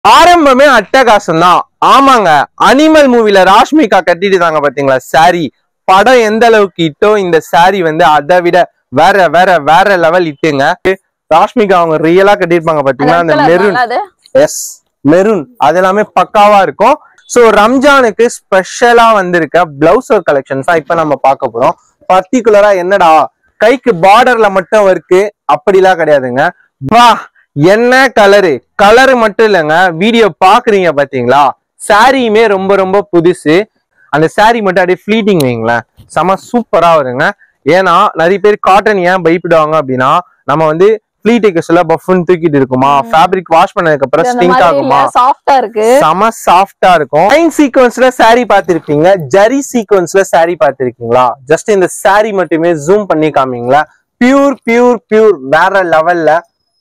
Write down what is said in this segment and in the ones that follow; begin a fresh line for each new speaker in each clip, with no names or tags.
ஆரம்பமே அட்டகாசம் தான் ஆமாங்க அனிமல் மூவில ராஷ்மிகா கட்டிட்டு தாங்க பாத்தீங்களா சாரி படம் எந்த அளவுக்கு இட்டோ இந்த சாரி வந்து அதை விட வேற வேற வேற லெவல் இட்டுங்க ராஷ்மிகா அவங்க ரியலா கட்டிருப்பாங்க பாத்தீங்களா அந்த மெரூன்
அது
எஸ் மெரூன் அது எல்லாமே பக்காவா இருக்கும் சோ ரம்ஜானுக்கு ஸ்பெஷலா வந்திருக்க பிளவுஸ் கலெக்ஷன்ஸ் தான் இப்ப நம்ம பார்க்க போறோம் பர்டிகுலரா என்னடா கைக்கு பார்டர்ல மட்டும் இருக்கு அப்படிலாம் கிடையாதுங்க வா என்ன கலரு கலரு மட்டும் இல்லைங்க வீடியோ பாக்குறீங்க பாத்தீங்களா சாரியுமே ரொம்ப ரொம்ப புதுசு அந்த saree மட்டும் அப்படியே ஃபிளீட்டிங் வைங்களேன் செம சூப்பரா வருங்க ஏன்னா நிறைய பேர் காட்டன் ஏன் பயப்படுவாங்க அப்படின்னா நம்ம வந்து ஃபிளீட் வைக்க சொல்ல பஃப்னு தூக்கிட்டு இருக்குமா ஃபேப்ரிக் வாஷ் பண்ணதுக்கு அப்புறம்
அந்த
ஸ்டிங்க்
மாதிரி
ஆகுமா
சாஃப்டா இருக்கு
செம சாஃப்டா இருக்கும் லைன் சீக்வன்ஸ்ல saree பார்த்திருப்பீங்க ஜரி சீக்வன்ஸ்ல saree பார்த்திருக்கீங்களா ஜஸ்ட் இந்த saree மட்டுமே ஜூம் பண்ணி காமிங்களா பியூர் பியூர் பியூர் வேற லெவல்ல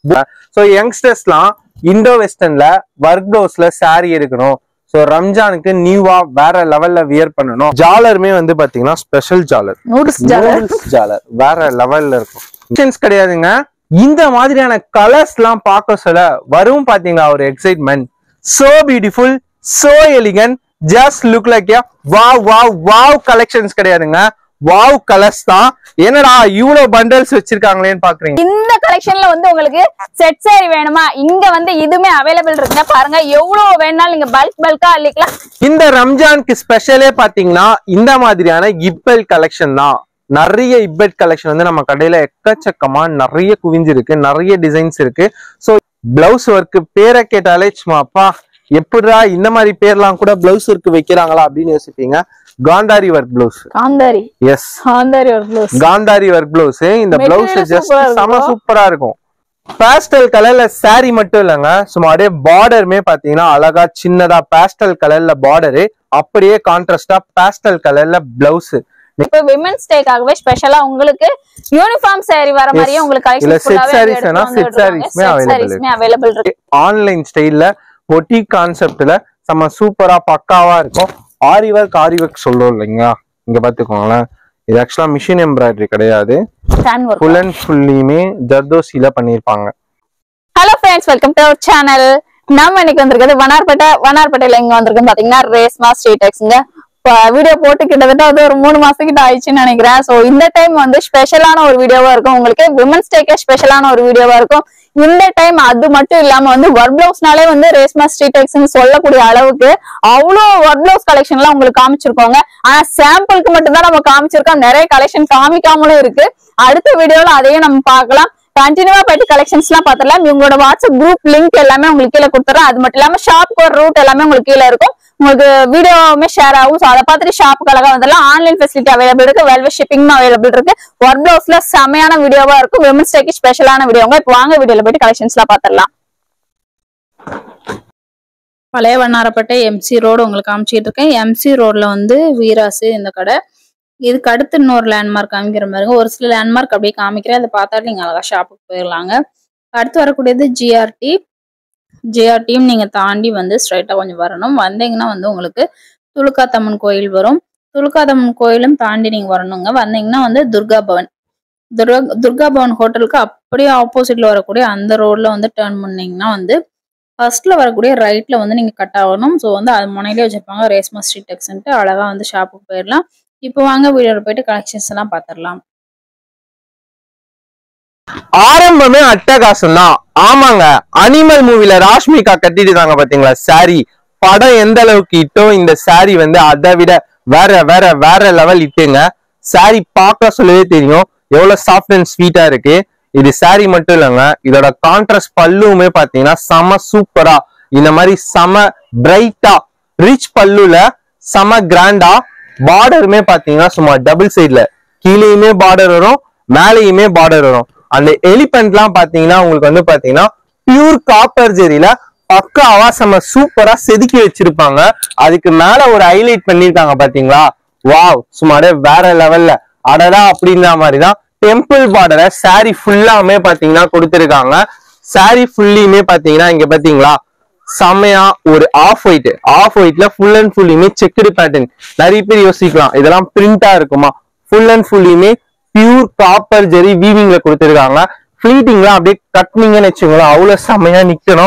சோ யங்ஸ்டர்ஸ்லாம் இண்டோ வெஸ்டர்ன்ல ஒர்க் ப்ளவுஸ்ல saree எடுக்கணும் சோ ரம்ஜானுக்கு நியூவா வேற லெவல்ல வியர் பண்ணணும் ஜாலருமே வந்து பாத்தீங்கன்னா ஸ்பெஷல் ஜாலர்
நூடுல்ஸ் ஜாலர்
நூடுல்ஸ் ஜாலர் வேற லெவல்ல இருக்கும் Options கிடையாதுங்க இந்த மாதிரியான கலர்ஸ் எல்லாம் பார்க்க சொல்ல வரும் பாத்தீங்களா ஒரு excitement so beautiful so elegant just look like wow wow wow collections கிடையாதுங்க வாவ் கலர்ஸ் தான் என்னடா இவ்வளவு பண்டல்ஸ் வச்சிருக்காங்களேன்னு பாக்குறீங்க
இந்த கலெக்ஷன்ல வந்து உங்களுக்கு செட் saree வேணுமா இங்க வந்து இதுமே அவைலபிள் இருக்குங்க பாருங்க எவ்வளவு வேணாலும் நீங்க பல்க் பல்கா அள்ளிக்கலாம்
இந்த ரம்ஜானுக்கு ஸ்பெஷலே பாத்தீங்கன்னா இந்த மாதிரியான இப்பல் கலெக்ஷன் தான் நிறைய இப்பெட் கலெக்ஷன் வந்து நம்ம கடையில எக்கச்சக்கமா நிறைய குவிஞ்சிருக்கு நிறைய டிசைன்ஸ் இருக்கு ஸோ பிளவுஸ் ஒர்க் பேரை கேட்டாலே சும்மா அப்பா எப்படிடா இந்த மாதிரி பேர்லாம் கூட பிளவுஸ் ஒர்க் வைக்கிறாங்களா அப்படின்னு யோசிப்பீங்க Gandhari work blouse
Gandhari
yes
Gandhari ஒரு ப்ளவுஸ்
காந்தாரி ஒர்க் பிளவுஸ் இந்த
Material
பிளவுஸ் ஜஸ்ட்
super-ஆ
செம
இருக்கும்.
சூப்பரா இருக்கும் பேஸ்டல் கலர்ல saree மட்டும் இல்லைங்க சும்மா அப்படியே பார்டருமே பாத்தீங்கன்னா அழகா சின்னதா பேஸ்டல் கலர்ல பார்டரு அப்படியே கான்ட்ராஸ்டா பேஸ்டல் கலர்ல பிளவுஸ்
இப்ப விமென்ஸ் டேக்காகவே ஸ்பெஷலா உங்களுக்கு யூனிஃபார்ம் saree வர மாதிரியே உங்களுக்கு
இல்ல
கலெக்ஷன்
set sarees வேணா set sareesமே available இருக்கு.
அவைலபிள் இருக்கு
ஆன்லைன் ஸ்டைல்ல ஒட்டி கான்செப்ட்ல செம்ம சூப்பரா பக்காவா இருக்கும் ஆரி ஒர்க் ஆரி ஒர்க் சொல்றோம் இல்லைங்களா இங்க பாத்துக்கோங்களேன் இது ஆக்சுவலா மிஷின் எம்ப்ராய்டரி கிடையாது
ஸ்டாண்ட் ஒர்க்
ஃபுல் அண்ட் ஃபுல்லியுமே ஜர்தோசில பண்ணிருப்பாங்க
hello friends welcome to our channel நம்ம இன்னைக்கு வந்திருக்கிறது வனார்பேட்டை வனார்பேட்டையில எங்க வந்திருக்கோம் பாத்தீங்கன்னா ரேஸ்மா ஸ்ட்ரீட் எக்ஸ்ங்க வீடியோ போட்டு கிட்டத்தட்ட வந்து ஒரு மூணு மாசத்துக்கிட்ட ஆயிடுச்சுன்னு நினைக்கிறேன் சோ இந்த டைம் வந்து ஸ்பெஷலான ஒரு வீடியோவா இருக்கும் உங்களுக்கு விமன்ஸ் டேக்கே ஸ்பெஷலான ஒரு வீடியோவா இருக்கும் இந்த டைம் அது மட்டும் இல்லாம வந்து ஒர்க் பிளவுஸ்னாலே வந்து ரேஸ்மா ஸ்ட்ரீட் எக்ஸ்னு சொல்லக்கூடிய அளவுக்கு அவ்வளோ ஒர்க் பிளவுஸ் கலெக்ஷன் எல்லாம் உங்களுக்கு காமிச்சிருக்கோங்க ஆனா சாம்பிளுக்கு மட்டும் தான் நம்ம காமிச்சிருக்கோம் நிறைய கலெக்ஷன் காமிக்காமலும் இருக்கு அடுத்த வீடியோல அதையும் நம்ம பார்க்கலாம் கண்டினியூவா போயிட்டு கலெக்ஷன்ஸ் எல்லாம் பாத்திரலாம் இவங்களோட வாட்ஸ்அப் குரூப் லிங்க் எல்லாமே உங்களுக்கு கீழே கொடுத்துறேன் அது மட்டும் இல்லாம ஷாப்க்கு ஒரு ரூட் எல்லாமே உங்களுக்கு கீழே இருக்கும் உங்களுக்கு வீடியோவுமே ஷேர் ஆகும் ஸோ அதை பார்த்துட்டு ஷாப்புக்கு அழகா வந்துடலாம் ஆன்லைன் ஃபெசிலிட்டி அவைலபிள் இருக்கு வெல்வெட் ஷிப்பிங் அவைலபிள் இருக்கு ஒர்க் பிளவுஸ்ல செமையான வீடியோவா இருக்கும் விமன்ஸ் டேக்கு ஸ்பெஷலான வீடியோங்க இப்போ வாங்க வீடியோல போயிட்டு கலெக்ஷன்ஸ் எல்லாம் பாத்திரலாம்
பழைய வண்ணாரப்பேட்டை எம்சி ரோடு உங்களுக்கு காமிச்சிட்டு இருக்கேன் எம்சி ரோட்ல வந்து வீராசு இந்த கடை இதுக்கு அடுத்து இன்னொரு லேண்ட்மார்க் காமிக்கிற மாதிரிங்க ஒரு சில லேண்ட்மார்க் அப்படியே காமிக்கிறேன் அதை பார்த்தாலும் நீங்க அழகா ஷாப்புக்கு போயிடலாங்க அடுத்து வரக்கூடியது ஜிஆர்டி ஜிஆர்டியும் நீங்க தாண்டி வந்து ஸ்ட்ரைட்டா கொஞ்சம் வரணும் வந்தீங்கன்னா வந்து உங்களுக்கு துலுக்காத்தம்மன் கோயில் வரும் துலுக்காத்தம்மன் கோயிலும் தாண்டி நீங்க வரணுங்க வந்தீங்கன்னா வந்து துர்கா பவன் துர்கா துர்கா பவன் ஹோட்டலுக்கு அப்படியே ஆப்போசிட்ல வரக்கூடிய அந்த ரோட்ல வந்து டேர்ன் பண்ணீங்கன்னா வந்து ஃபர்ஸ்ட்ல வரக்கூடிய ரைட்ல வந்து நீங்க கட் ஆகணும் ஸோ வந்து அது முனையிலே வச்சிருப்பாங்க ரேஸ்மா ஸ்ட்ரீட் டெக்ஸ்ன்ட்டு அழகா வந்து ஷாப்புக்கு போயிடலாம் இப்போ வாங்க வீடியோல போயிட்டு கலெக்ஷன்ஸ் எல்லாம் பார்த்துடலாம்
ஆரம்பமே அட்டகாசம் தான் ஆமாங்க அனிமல் மூவில ராஷ்மிகா கட்டிட்டு தாங்க பாத்தீங்களா saree படம் எந்த அளவுக்கு இட்டோ இந்த saree வந்து அதை விட வேற வேற வேற லெவல் இட்டுங்க saree பார்க்க சொல்லவே தெரியும் எவ்வளவு சாஃப்ட் அண்ட் ஸ்வீட்டா இருக்கு இது saree மட்டும் இல்லைங்க இதோட கான்ட்ராஸ்ட் பல்லுவுமே பாத்தீங்கன்னா செம சூப்பரா இந்த மாதிரி செம பிரைட்டா ரிச் பல்லுல செம கிராண்டா பார்டருமே பாத்தீங்கன்னா சும்மா டபுள் சைட்ல கீழேயுமே பார்டர் வரும் மேலேயுமே பார்டர் வரும் அந்த எலிபென்ட்லாம் பாத்தீங்கன்னா உங்களுக்கு வந்து பாத்தீங்கன்னா பியூர் காப்பர் ஜெரியில பக்காவா செம்ம சூப்பரா செதுக்கி வச்சிருப்பாங்க அதுக்கு மேல ஒரு ஹைலைட் பண்ணிருக்காங்க பாத்தீங்களா வாவ் சும்மாடே வேற லெவல்ல அடடா அப்படின்ற மாதிரிதான் டெம்பிள் பார்டரை saree ஃபுல்லாமே பாத்தீங்கன்னா கொடுத்திருக்காங்க saree ஃபுல்லியுமே பாத்தீங்கன்னா இங்க பாத்தீங்களா செம்மையா ஒரு ஆஃப் ஒயிட் ஆஃப் ஒயிட்ல ஃபுல் அண்ட் ஃபுல்லியுமே செக்குடு பேட்டர்ன் நிறைய பேர் யோசிக்கலாம் இதெல்லாம் பிரிண்டா இருக்குமா ஃபுல் அண்ட் ஃபுல்லியுமே பியூர் காப்பர் ஜெரி வீவிங்ல கொடுத்திருக்காங்க ஃபிளீட்டிங்லாம் அப்படியே கட்டினீங்கன்னு வச்சுக்கோங்களேன் அவ்வளவு செம்மையா நிக்கணும்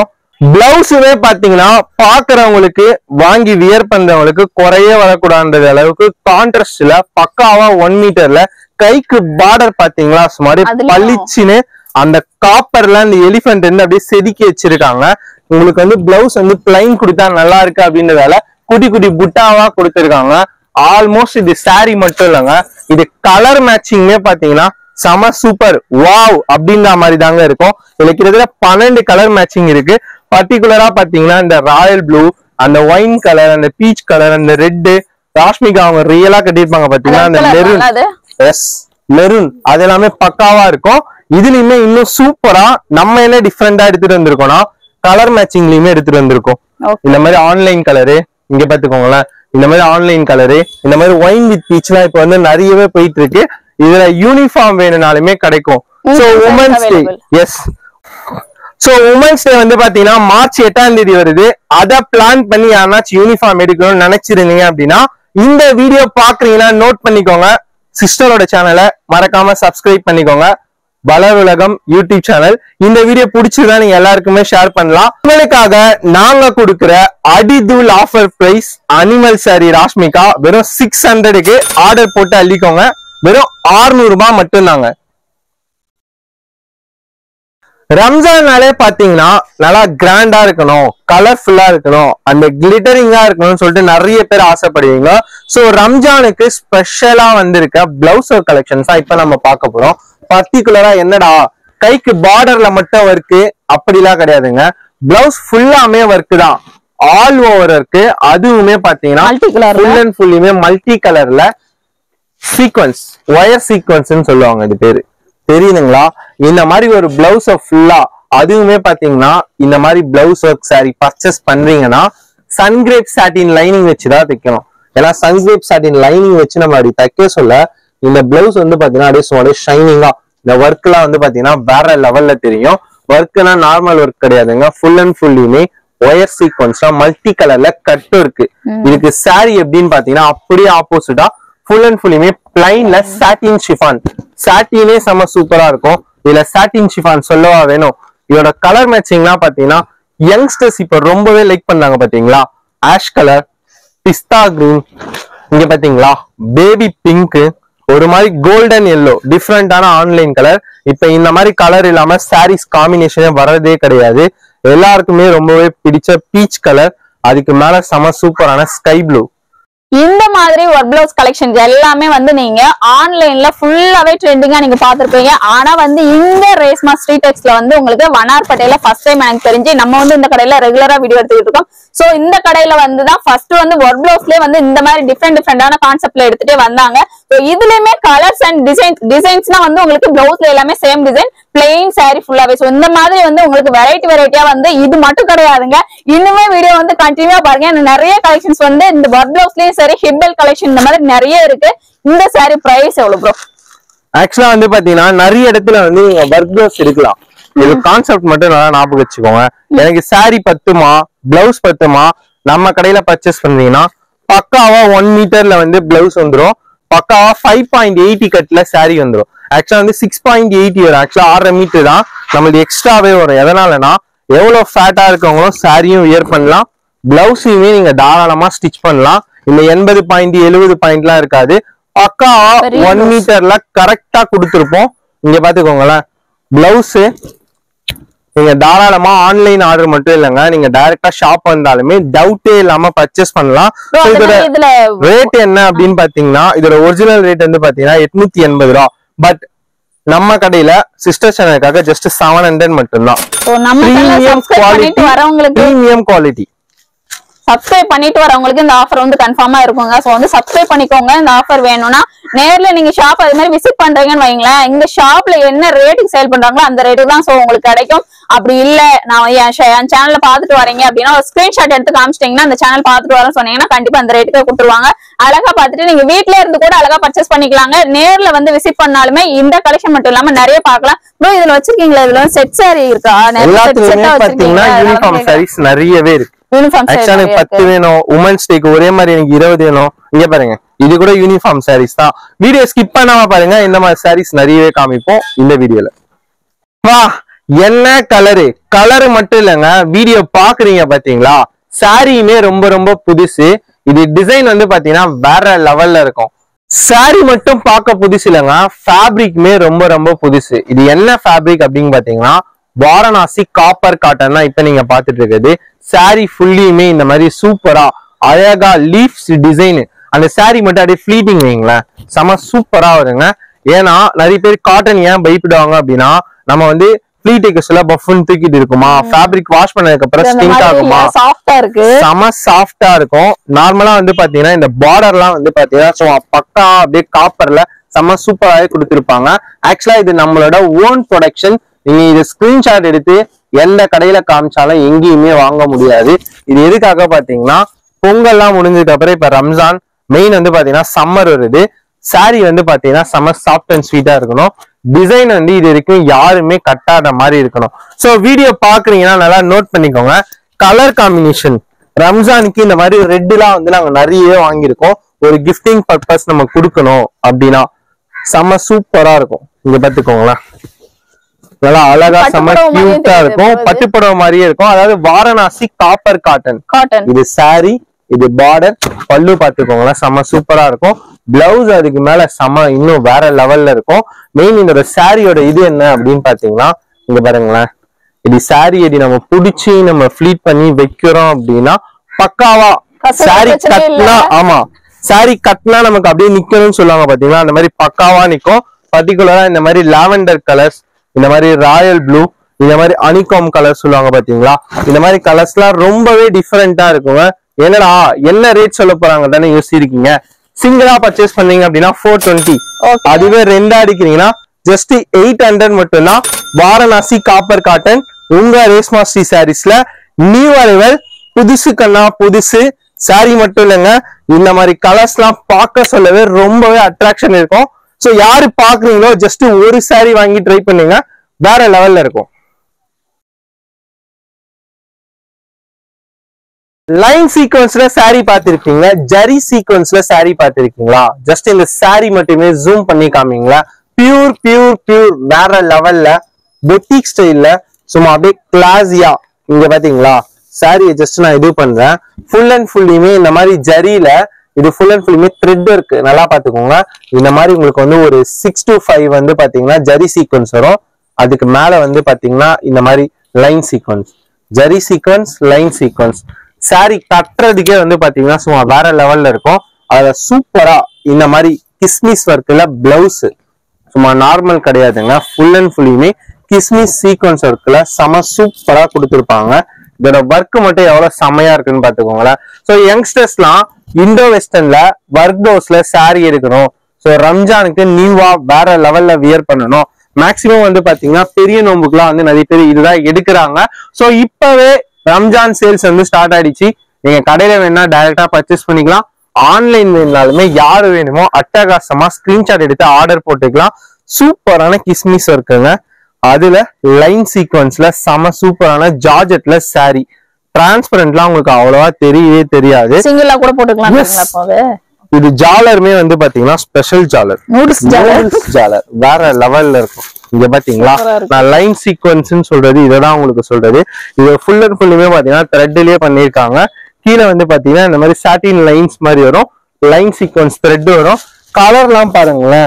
பிளவுஸுமே பாத்தீங்கன்னா பாக்குறவங்களுக்கு வாங்கி வியர் பண்றவங்களுக்கு குறைய வரக்கூடாது அளவுக்கு கான்ட்ராஸ்ட்ல பக்காவா ஒன் மீட்டர்ல கைக்கு பார்டர் பாத்தீங்களா சுமார்
அதுலயும்
பளிச்சுன்னு அந்த காப்பர்ல அந்த எலிஃபென்ட் இருந்து அப்படியே செதுக்கி வச்சிருக்காங்க உங்களுக்கு வந்து பிளவுஸ் வந்து பிளைன் கொடுத்தா நல்லா இருக்கு அப்படின்றதால குட்டி குட்டி புட்டாவா கொடுத்திருக்காங்க ஆல்மோஸ்ட் இது saree மட்டும் இல்லைங்க இது கலர் மேட்சிங்மே பாத்தீங்கன்னா செம சூப்பர் வாவ் அப்படின்ற மாதிரி தாங்க இருக்கும் இதுல கிட்டத்தட்ட பன்னெண்டு கலர் மேட்சிங் இருக்கு பர்டிகுலரா பாத்தீங்கன்னா இந்த ராயல் ப்ளூ அந்த ஒயின் கலர் அந்த பீச் கலர் அந்த ரெட்டு ராஷ்மிகா அவங்க ரியலா கட்டியிருப்பாங்க பாத்தீங்கன்னா அந்த
Red colour
மெரூன்
தானே அது
எஸ் மெரூன் அது எல்லாமே பக்காவா இருக்கும் இதுலயுமே இன்னும் சூப்பரா நம்ம என்ன டிஃப்ரெண்டா எடுத்துட்டு வந்திருக்கோம்னா கலர் மேட்சிங்லயுமே எடுத்துட்டு வந்திருக்கோம்
Okay.
இந்த மாதிரி ஆன்லைன் கலரு இங்க பாத்துக்கோங்களேன் இந்த மாதிரி ஆன்லைன் கலரு இந்த மாதிரி ஒயின் வித் பீச்லாம் இப்ப வந்து நிறையவே போயிட்டு இருக்கு இதுல யூனிஃபார்ம் வேணும்னாலுமே கிடைக்கும் so
Uniform
women's day
available.
Yes so women's day வந்து பாத்தீங்கன்னா மார்ச் எட்டாம் தேதி வருது அத பிளான் பண்ணி யாருனாச்சும் யூனிஃபார்ம் எடுக்கணும்னு நினைச்சிருந்தீங்க அப்படின்னா இந்த வீடியோ பாக்குறீங்கன்னா நோட் பண்ணிக்கோங்க சிஸ்டரோட சேனலை மறக்காம சப்ஸ்கிரைப் பண்ணிக்கோங்க வளர் உலகம் யூடியூப் சேனல் இந்த வீடியோ பிடிச்சிருந்தா நீங்க எல்லாருக்குமே ஷேர் பண்ணலாம் உங்களுக்காக நாங்க கொடுக்கிற அடிதூள் offer price animal sari Rashmika வெறும் சிக்ஸ் ஹண்ட்ரடுக்கு ஆர்டர் போட்டு அள்ளிக்கோங்க வெறும் 600 ரூபாய் மட்டும்தாங்க ரம்ஜான்னாலே பாத்தீங்கன்னா நல்லா கிராண்டா இருக்கணும் கலர்ஃபுல்லா இருக்கணும் அந்த கிளிட்டரிங்கா இருக்கணும்னு சொல்லிட்டு நிறைய பேர் ஆசைப்படுவீங்க சோ ரம்ஜானுக்கு ஸ்பெஷலா வந்திருக்க பிளவுஸ் கலெக்ஷன்ஸ் தான் இப்ப நம்ம பார்க்க போறோம் பர்டிகுலரா என்னடா கைக்கு பார்டர்ல மட்டும் ஒர்க்கு அப்படிலாம் கிடையாதுங்க பிளவுஸ் ஃபுல்லாமே ஒர்க் தான் ஆல் ஓவர் இருக்கு அதுவுமே பாத்தீங்கன்னா
Multi colour ல?
ஃபுல் அண்ட் ஃபுல்லுமே மல்டி கலர்ல சீக்வன்ஸ் ஒயர் சீக்வன்ஸ்னு சொல்லுவாங்க இது பேரு தெரியுதுங்களா இந்த மாதிரி ஒரு பிளவுஸ ஃபுல்லா அதுவுமே பாத்தீங்கன்னா இந்த மாதிரி பிளவுஸ் ஒர்க் saree பர்ச்சேஸ் பண்றீங்கன்னா சன்கிரேப் சாட்டின் லைனிங் வச்சு தான் தைக்கணும் ஏன்னா சன்கிரேப் சாட்டின் லைனிங் வச்சு நம்ம அப்படி தைக்க சொல்ல இந்த பிளவுஸ் வந்து பாத்தீங்கன்னா அப்படியே சும்மா ஷைனிங்கா இந்த ஒர்க் எல்லாம் வந்து பாத்தீங்கன்னா வேற லெவல்ல தெரியும் ஒர்க்னா நார்மல் ஒர்க் கிடையாதுங்க ஃபுல் அண்ட் ஃபுல்லுமே ஒயர் சீக்வன்ஸ்ல மல்டி கலர்ல கட்டும் இருக்கு இதுக்கு saree எப்படின்னு பாத்தீங்கன்னா அப்படியே ஆப்போசிட்டா ஃபுல் அண்ட் ஃபுல்லுமே பிளைன்ல சாட்டின் ஷிஃபான் சாட்டினே செம சூப்பரா இருக்கும் இதுல சாட்டின் ஷிஃபான் சொல்லவா வேணும் இதோட கலர் மேட்சிங்லாம் பாத்தீங்கன்னா யங்ஸ்டர்ஸ் இப்ப ரொம்பவே லைக் பண்றாங்க பாத்தீங்களா ஆஷ் கலர் பிஸ்தா கிரீன் இங்க பாத்தீங்களா பேபி பிங்க் ஒரு மாதிரி கோல்டன் எல்லோ டிஃப்ரெண்டான ஆன்லைன் கலர் இப்ப இந்த மாதிரி கலர் இல்லாம சாரீஸ் காம்பினேஷனே வர்றதே கிடையாது எல்லாருக்குமே ரொம்பவே பிடிச்ச பீச் கலர் அதுக்கு மேல செம சூப்பரான ஸ்கை ப்ளூ
இந்த மாதிரி ஒர்க் பிளவுஸ் கலெக்ஷன்ஸ் எல்லாமே வந்து நீங்க ஆன்லைன்ல ஃபுல்லாவே ட்ரெண்டிங்கா நீங்க பாத்திருப்பீங்க ஆனா வந்து இந்த ரேஸ்மா ஸ்ட்ரீட் எக்ஸ்ல வந்து உங்களுக்கு வனார்பேட்டையில ஃபர்ஸ்ட் டைம் எனக்கு தெரிஞ்சு நம்ம வந்து இந்த கடையில ரெகுலரா வீடியோ எடுத்துக்கிட்டு இருக்கோம் சோ இந்த கடையில வந்து தான் ஃபர்ஸ்ட் வந்து ஒர்க் பிளவுஸ்லயே வந்து இந்த மாதிரி டிஃப்ரெண்ட் டிஃப்ரெண்டான கான்செப்ட்ல எடுத்துட்டே வந்தாங்க சோ இதுலயுமே கலர்ஸ் அண்ட் டிசைன்ஸ் டிசைன்ஸ்னா வந்து உங்களுக்கு பிளவுஸ்ல எல்லாமே சேம் டிசைன் பிளெயின் saree ஃபுல்லாவே சோ இந்த மாதிரி வந்து உங்களுக்கு வெரைட்டி வெரைட்டியா வந்து இது மட்டும் கிடையாதுங்க இன்னுமே வீடியோ வந்து கண்டினியூவா பாருங்க இன்னும் நிறைய கலெக்ஷன்ஸ் வந்து இந்த ஒர்க் பிளவுஸ்லயும் சரி ஹிப்பல் கலெக்ஷன் இந்த மாதிரி நிறைய இருக்கு இந்த saree பிரைஸ் எவ்வளவு ப்ரோ
ஆக்சுவலா வந்து பாத்தீங்கன்னா நிறைய இடத்துல வந்து நீங்க ஒர்க் பிளவுஸ் எடுக்கலாம் இது கான்செப்ட் மட்டும் நல்லா ஞாபகம் வச்சுக்கோங்க எனக்கு saree பத்துமா பிளவுஸ் பத்துமா நம்ம கடையில பர்ச்சேஸ் பண்றீங்கன்னா பக்காவா ஒன் மீட்டர்ல வந்து பிளவுஸ் வந்துரும் பக்காவா ஃபைவ் பாயிண்ட் எயிட்டி கட்ல saree வந்துரும் ஆக்சுவலா வந்து சிக்ஸ் பாயிண்ட் எயிட்டி வரும் ஆக்சுவலா ஆறரை மீட்டர் தான் நம்மளுக்கு எக்ஸ்ட்ராவே வரும் எதனாலனா எவ்வளவு ஃபேட்டா இருக்கவங்களும் சாரியும் வியர் பண்ணலாம் பிளவுஸையுமே நீங்க தாராளமா ஸ்டிச் பண்ணலாம் இந்த எண்பது பாயிண்ட் எழுபது பாயிண்ட்லாம் இருக்காது பக்காவா
பெரிய
ஒன்
blouse.
மீட்டர்ல கரெக்டா கொடுத்துருப்போம் இங்க பாத்துக்கோங்களேன் பிளவுஸ் நீங்க தாராளமா ஆன்லைன் ஆர்டர் மட்டும் இல்லைங்க நீங்க டைரக்டா ஷாப் வந்தாலுமே டவுட்டே இல்லாம பர்ச்சேஸ் பண்ணலாம்
Bro,
So,
அதே
இதோட
மாதிரி இதுல
ரேட் என்ன அப்படின்னு பாத்தீங்கன்னா இதோட ஒரிஜினல் ரேட் வந்து பாத்தீங்கன்னா எட்நூத்தி எண்பது ரூபா பட் நம்ம கடையில சிஸ்டர் சேனலுக்காக ஜஸ்ட் செவன் ஹண்ட்ரட் மட்டும்தான்
so நம்ம
பிரீமியம்
சப்ஸ்கிரைப் பண்ணிட்டு
குவாலிட்டி
வரவங்களுக்கு
பிரீமியம் குவாலிட்டி
சப்ஸ்கிரைப் பண்ணிட்டு வரவங்களுக்கு இந்த ஆஃபர் வந்து கன்ஃபார்மா இருக்குங்க சோ வந்து சப்ஸ்கிரைப் பண்ணிக்கோங்க இந்த ஆஃபர் வேணும்னா நேர்ல நீங்க ஷாப் அது மாதிரி விசிட் பண்றீங்கன்னு வைங்களேன் இந்த ஷாப்ல என்ன ரேட்டுக்கு சேல் பண்றாங்களோ அந்த ரேட்டுக்கு தான் சோ உங்களுக்கு கிடைக்கும் அப்படி இல்ல நான் என் ஷ- என் சேனல்ல பாத்துட்டு வரீங்க அப்படின்னா ஒரு ஸ்கிரீன்ஷாட் எடுத்து காமிச்சிட்டீங்கன்னா அந்த சேனல் பாத்துட்டு வரேன்னு சொன்னீங்கன்னா கண்டிப்பா அந்த ரேட்டுக்கு கொடுத்துருவாங்க அழகா பாத்துட்டு நீங்க வீட்ல இருந்து கூட அழகா பர்ச்சேஸ் பண்ணிக்கலாங்க நேர்ல வந்து விசிட் பண்ணாலுமே இந்த கலெக்ஷன் மட்டும் இல்லாம நிறைய பார்க்கலாம் ப்ரோ இதுல வச்சிருக்கீங்களா இதுல செட் saree இருக்கா
எல்லாத்துலயுமே பாத்தீங்கன்னா யூனிஃபார்ம் சாரீஸ் நிறையவே இருக்கு
யூனிஃபார்ம்
ஆக்சுவலா எனக்கு பத்து வேணும் உமன்ஸ் டேக்கு ஒரே மாதிரி எனக்கு இருபது வேணும் இங்க பாருங்க இது கூட யூனிஃபார்ம் சாரீஸ் தான் வீடியோ ஸ்கிப் பண்ணாம பாருங்க இந்த மாதிரி சாரீஸ் நிறையவே காமிப்போம் இந்த வீடியோல வா என்ன கலரு கலரு மட்டும் இல்லைங்க வீடியோ பாக்குறீங்க பாத்தீங்களா சாரியுமே ரொம்ப ரொம்ப புதுசு இது டிசைன் வந்து பாத்தீங்கன்னா வேற லெவல்ல இருக்கும் சாரி மட்டும் பார்க்க புதுசு இல்லைங்க ஃபேப்ரிக்மே ரொம்ப ரொம்ப புதுசு இது என்ன ஃபேப்ரிக் அப்படின்னு பாத்தீங்கன்னா வாரணாசி காப்பர் காட்டன் தான் இப்ப நீங்க பாத்துட்டு இருக்குது சாரி ஃபுல்லியுமே இந்த மாதிரி சூப்பரா அழகா லீஃப்ஸ் டிசைன் அந்த சாரி மட்டும் அப்படியே ஃபிளீட்டிங் வைங்களேன் செம சூப்பரா வருங்க ஏன்னா நிறைய பேர் காட்டன் ஏன் பயப்படுவாங்க அப்படின்னா நம்ம வந்து ஃபிளீட்டுக்கு சில பஃப்னு தூக்கிட்டு இருக்குமா ஃபேப்ரிக் வாஷ் பண்ணதுக்கு அப்புறம்
அந்த
ஸ்டிங்க் ஆகுமா
மாதிரி சாஃப்டா இருக்கு
செம சாஃப்டா இருக்கும் நார்மலா வந்து பாத்தீங்கன்னா இந்த பார்டர்லாம் வந்து பாத்தீங்கன்னா சும்மா பக்கா அப்படியே காப்பர்ல செம சூப்பராகவே கொடுத்துருப்பாங்க ஆக்சுவலா இது நம்மளோட ஓன் ப்ரொடக்ஷன் நீங்க இது ஸ்கிரீன்ஷாட் எடுத்து எந்த கடையில காமிச்சாலும் எங்கேயுமே வாங்க முடியாது இது எதுக்காக பாத்தீங்கன்னா பொங்கல்லாம் முடிஞ்சதுக்கு அப்புறம் இப்ப ரம்ஜான் மெயின் வந்து பாத்தீங்கன்னா சம்மர் வருது saree வந்து பாத்தீங்கன்னா செம சாஃப்ட் அண்ட் ஸ்வீட்டா இருக்கணும் டிசைன் வந்து இது வரைக்கும் யாருமே கட்டாத மாதிரி இருக்கணும் சோ வீடியோ பாக்குறீங்கன்னா நல்லா நோட் பண்ணிக்கோங்க கலர் காம்பினேஷன் ரம்ஜானுக்கு இந்த மாதிரி ரெட்டுலாம் வந்து நாங்க நிறைய வாங்கியிருக்கோம் ஒரு கிஃப்டிங் பர்பஸ் நம்ம கொடுக்கணும் அப்படின்னா செம சூப்பரா இருக்கும் இங்க பாத்துக்கோங்களேன் நல்லா அழகா செம
பட்டுப்புடவை மாதிரியே
கியூட்டா
தெரியுது
இருக்கும்
போது.
பட்டுப்புடவை மாதிரியே இருக்கும் அதாவது வாரணாசி காப்பர் காட்டன்
காட்டன்
இது saree இது பார்டர் பல்லு பாத்துக்கோங்களேன் செம சூப்பரா இருக்கும் பிளவுஸ் அதுக்கு மேல செம இன்னும் வேற லெவல்ல இருக்கும் மெயின் இந்த சாரியோட இது என்ன அப்படின்னு பாத்தீங்கன்னா இங்க பாருங்களேன் இது saree இது நம்ம புடிச்சு நம்ம ஃபிளீட் பண்ணி வைக்கிறோம் அப்படின்னா பக்காவா
கசப்பு
saree
பிரச்சனை இல்ல.
கட்னா ஆமா saree கட்னா நமக்கு அப்படியே நிக்கணும்னு சொல்லுவாங்க பாத்தீங்களா அந்த மாதிரி பக்காவா நிக்கும் பர்டிகுலரா இந்த மாதிரி லாவெண்டர் கலர்ஸ் இந்த மாதிரி ராயல் ப்ளூ இந்த மாதிரி அனிகாம் கலர் சொல்லுவாங்க பாத்தீங்களா இந்த மாதிரி கலர்ஸ்லாம் ரொம்பவே டிஃபரெண்டா இருக்குங்க என்னடா என்ன ரேட் சொல்ல போறாங்க தானே யோசிச்சிருக்கீங்க சிங்கிளா பர்ச்சேஸ் பண்ணீங்க அப்படின்னா ஃபோர் டுவெண்ட்டி
Okay.
அதுவே ரெண்டா அடிக்கிறீங்கன்னா ஜஸ்ட் எயிட் ஹண்ட்ரட் மட்டும்தான் வாரணாசி காப்பர் காட்டன் உங்க ரேஸ்மா ஸ்ரீ சாரீஸ்ல நியூ அரைவல் புதுசு கண்ணா புதுசு saree மட்டும் இல்லைங்க இந்த மாதிரி கலர்ஸ்லாம் பார்க்க சொல்லவே ரொம்பவே அட்ராக்ஷன் இருக்கும் சோ யாரு பாக்குறீங்களோ ஜஸ்ட் ஒரு saree வாங்கி ட்ரை பண்ணுங்க வேற லெவல்ல இருக்கும் லைன் சீக்வன்ஸ்ல saree பார்த்திருக்கீங்க ஜரி சீக்வன்ஸ்ல saree பார்த்திருக்கீங்களா ஜஸ்ட் இந்த saree மட்டுமே ஜூம் பண்ணி காமிங்களா பியூர் பியூர் பியூர் வேற லெவல்ல பொட்டிக் ஸ்டைல்ல சும்மா அப்படியே கிளாஸியா இங்க பாத்தீங்களா saree ஜஸ்ட் நான் இது பண்றேன் ஃபுல் அண்ட் ஃபுல்லுமே இந்த மாதிரி ஜரியில இது ஃபுல் அண்ட் ஃபுல்லுமே த்ரெட் இருக்கு நல்லா பாத்துக்கோங்க இந்த மாதிரி உங்களுக்கு வந்து ஒரு சிக்ஸ் to ஃபைவ் வந்து பாத்தீங்கன்னா ஜரி சீக்வன்ஸ் வரும் அதுக்கு மேல வந்து பாத்தீங்கன்னா இந்த மாதிரி line sequins zari sequins line sequins saree கட்டுறதுக்கே வந்து பாத்தீங்கன்னா சும்மா வேற லெவல்ல இருக்கும் அதுல சூப்பரா இந்த மாதிரி கிஸ்மிஸ் ஒர்க்ல பிளவுஸ் சும்மா நார்மல் கிடையாதுங்க ஃபுல் அண்ட் ஃபுல்லுமே கிஸ்மிஸ் சீக்வன்ஸ் ஒர்க்ல செம சூப்பரா கொடுத்துருப்பாங்க இதோட ஒர்க் மட்டும் எவ்வளவு செமையா இருக்குன்னு பாத்துக்கோங்களேன் ஸோ யங்ஸ்டர்ஸ்லாம் இண்டோ வெஸ்டர்ன்ல ஒர்க் ப்ளவுஸ்ல saree எடுக்கணும் ஸோ ரம்ஜானுக்கு நியூவா வேற லெவல்ல வியர் பண்ணணும் மேக்சிமம் வந்து பாத்தீங்கன்னா பெரிய நோம்புக்குலாம் வந்து நிறைய பேர் இதுதான் எடுக்கிறாங்க ஸோ இப்பவே ரம்ஜான் சேல்ஸ் வந்து ஸ்டார்ட் ஆயிடுச்சு நீங்க கடையில வேணா டைரக்டா பர்ச்சேஸ் பண்ணிக்கலாம் ஆன்லைன் வேணுனாலுமே யாரு வேணுமோ அட்டகாசமா ஸ்கிரீன்ஷாட் எடுத்து ஆர்டர் போட்டுக்கலாம் சூப்பரான கிஸ்மிஸ் இருக்குங்க அதுல லைன் சீக்வன்ஸ்ல செம சூப்பரான ஜார்ஜெட்ல saree டிரான்ஸ்பரண்ட்லாம் உங்களுக்கு அவ்வளவா தெரியவே தெரியாது
சிங்கிளா கூட போட்டுக்கலாம்
Yes.
அப்போவே
இது ஜாலருமே வந்து பாத்தீங்கன்னா ஸ்பெஷல் ஜாலர்
நூடுல்ஸ் ஜாலர்
Noodles ஜாலர் வேற லெவல்ல இருக்கும் இங்க பாத்தீங்களா
Super ஆ இருக்கு.
நான் லைன் சீக்வன்ஸ்னு சொல்றது இததான் உங்களுக்கு சொல்றது இது ஃபுல் அண்ட் ஃபுல்லுமே பாத்தீங்கன்னா த்ரெட்லயே பண்ணிருக்காங்க கீழே வந்து பாத்தீங்கன்னா இந்த மாதிரி சாட்டின் லைன்ஸ் மாதிரி வரும் லைன் சீக்வன்ஸ் த்ரெட் வரும் கலர்லாம் பாருங்களேன்